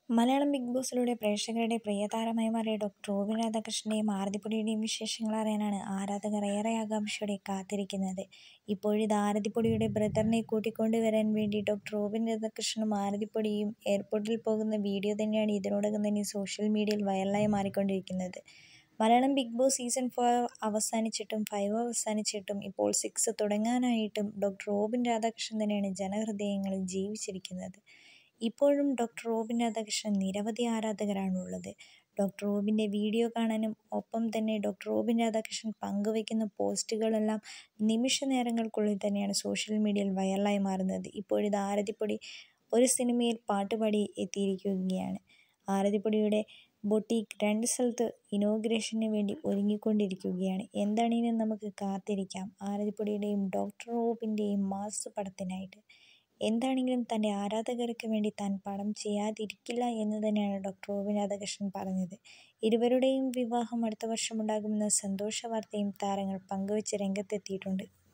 Malayalam big ബോസിലൂടെ പ്രേക്ഷകരുടെ പ്രിയതാരമായി മാറിയ ഡോ. Robin രാധാകൃഷ്ണന്റെയും ആരതിപ്പൊടിയുടെയും വിശേഷങ്ങൾ അറിയാനാണ് ആരാധകർ ഏറെ ആകാംക്ഷയോടെ കാത്തിരിക്കുന്നത്. ഇപ്പോഴിതാ ആരതിപ്പൊടിയുടെ ബ്രദറിനെ കൂട്ടിക്കൊണ്ടുവരാൻ വേണ്ടി ഡോ. റോബിൻ രാധാകൃഷ്ണനും ആരതിപ്പൊടിയും എയർപോർട്ടിൽ പോകുന്ന വീഡിയോ തന്നെയാണ് ഇതിനോടകം തന്നെ സോഷ്യൽ മീഡിയയിൽ വൈറലായി മാറിക്കൊണ്ടിരിക്കുന്നത്. Malayalam big boss season four അവസാനിച്ചിട്ടും ഫൈവ് അവസാനിച്ചിട്ടും ഇപ്പോൾ സിക്സ് തുടങ്ങാനായിട്ടും ഡോ. റോബിൻ രാധാകൃഷ്ണൻ തന്നെയാണ് ജനഹൃദയങ്ങളിൽ ജീവിച്ചിരിക്കുന്നത്. ഇപ്പോഴും ഡോ. റോബിൻ രാധാകൃഷ്ണന് നിരവധി ആരാധകരാണുള്ളത്. ഡോ. റോബിന്റെ വീഡിയോ കാണാനും ഒപ്പം തന്നെ ഡോ. റോബിൻ രാധാകൃഷ്ണൻ പങ്കുവയ്ക്കുന്ന പോസ്റ്റുകളെല്ലാം നിമിഷ നേരങ്ങൾക്കുള്ളിൽ തന്നെയാണ് സോഷ്യൽ മീഡിയയിൽ വൈറലായി മാറുന്നത്. ഇപ്പോഴിതാ ആരതിപ്പൊടി ഒരു സിനിമയിൽ പാട്ടുപാടി എത്തിയിരിക്കുകയാണ്. ആരതിപ്പൊടിയുടെ ബൊട്ടീക്ക് രണ്ട് സ്ഥലത്ത് ഇനോഗ്രേഷന് വേണ്ടി ഒരുങ്ങിക്കൊണ്ടിരിക്കുകയാണ്. എന്താണിനി നമുക്ക് കാത്തിരിക്കാം ആരതിപ്പൊടിയുടെയും ഡോ. റോബിന്റെയും മാസ് പടത്തിനായിട്ട്. എന്താണെങ്കിലും തന്റെ ആരാധകർക്ക് വേണ്ടി താൻ പടം ചെയ്യാതിരിക്കില്ല എന്ന് തന്നെയാണ് ഡോ. റോബിൻ രാധാകൃഷ്ണൻ പറഞ്ഞത്. ഇരുവരുടെയും വിവാഹം അടുത്ത വർഷമുണ്ടാകുമെന്ന സന്തോഷ വാർത്തയും താരങ്ങൾ പങ്കുവച്ച് രംഗത്തെത്തിയിട്ടുണ്ട്.